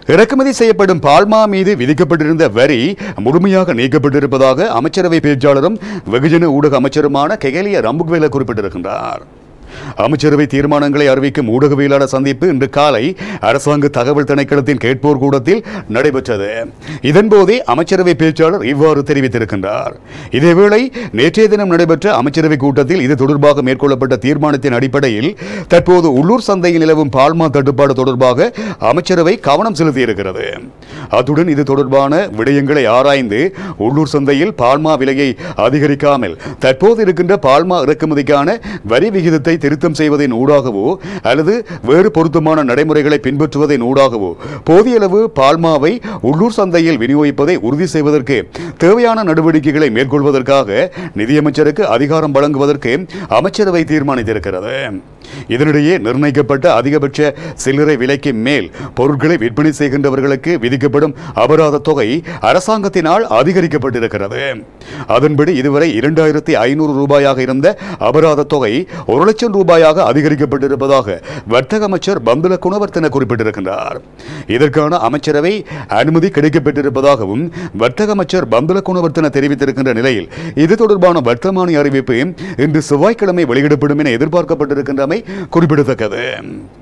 இறக்குமதி செய்யப்படும் பால்மா மீது விதிக்கப்பட்டிருந்த வரி முழுமையாக நீக்கப்பட்டிருப்பதாக அமைச்சரவை பேச்சாளரும் வெகுஜன ஊடக அமைச்சருமான கெகலிய ரம்புக்வேல குறிப்பிட்டிருக்கின்றார் அமைச்சரவை தீர்மானங்களை அறிவிக்கும் ஊடகவியலாளர் சந்திப்பு இன்று காலை அரசாங்க தகவல் திணைக்களத்தின் கேட்போர் கூடத்தில் நடைபெற்றது இதன்போதே அமைச்சரவை பேச்சாளர் இவ்வாறு தெரிவித்திருக்கின்றார் இதேவேளை நேற்றைய தினம் நடைபெற்ற அமைச்சரவை கூட்டத்தில் இது தொடர்பாக மேற்கொள்ளப்பட்ட தீர்மானத்தின் அடிப்படையில் தற்போது உள்ளூர் சந்தையில் நிலவும் பால்மா தட்டுப்பாடு தொடர்பாக அமைச்சரவை கவனம் செலுத்தியிருக்கிறது அத்துடன் இது தொடர்பான விடயங்களை ஆராய்ந்து உள்ளூர் சந்தையில் பால்மா விலையை அதிகரிக்காமல் தற்போது இருக்கின்ற பால்மா இறக்குமதிக்கான வரி விகிதத்தை திருத்தம் செய்வதன் ஊடாகவோ அல்லது வேறு பொருத்தமான நடைமுறைகளை பின்பற்றுவதன் ஊடாகவோ போதிய அளவு பால்மாவை உள்ளூர் சந்தையில் விநியோகிப்பதை உறுதி செய்வதற்கு தேவையான நடவடிக்கைகளை மேற்கொள்வதற்காக நிதியமைச்சருக்கு அதிகாரம் வழங்குவதற்கு அமைச்சரவை தீர்மானித்திருக்கிறது இதனிடையே நிர்ணயிக்கப்பட்ட அதிகபட்ச சில்லறை விலைக்கு மேல் பொருட்களை விற்பனை செய்கின்றவர்களுக்கு விதிக்கப்படும் அபராத தொகை அரசாங்கத்தினால் அதிகரிக்கப்பட்டிருக்கிறது அதன்படி இதுவரை இரண்டாயிரத்தி ஐநூறு ரூபாயாக இருந்த அபராத தொகை ஒரு லட்சம் ரூபாயாக அதிகரிக்கப்பட்டிருப்பதாக வர்த்தக அமைச்சர் பந்துல குணவர்த்தன குறிப்பிட்டிருக்கின்றார் இதற்கான அமைச்சரவை அனுமதி கிடைக்கப்பட்டிருப்பதாகவும் வர்த்தக அமைச்சர் பந்துல குணவர்த்தன தெரிவித்திருக்கின்ற நிலையில் இது தொடர்பான வர்த்தமானி அறிவிப்பு இன்று செவ்வாய்க்கிழமை வெளியிடப்படும் என எதிர்பார்க்கப்பட்டிருக்கின்றமை குறிப்பிடத்தக்கது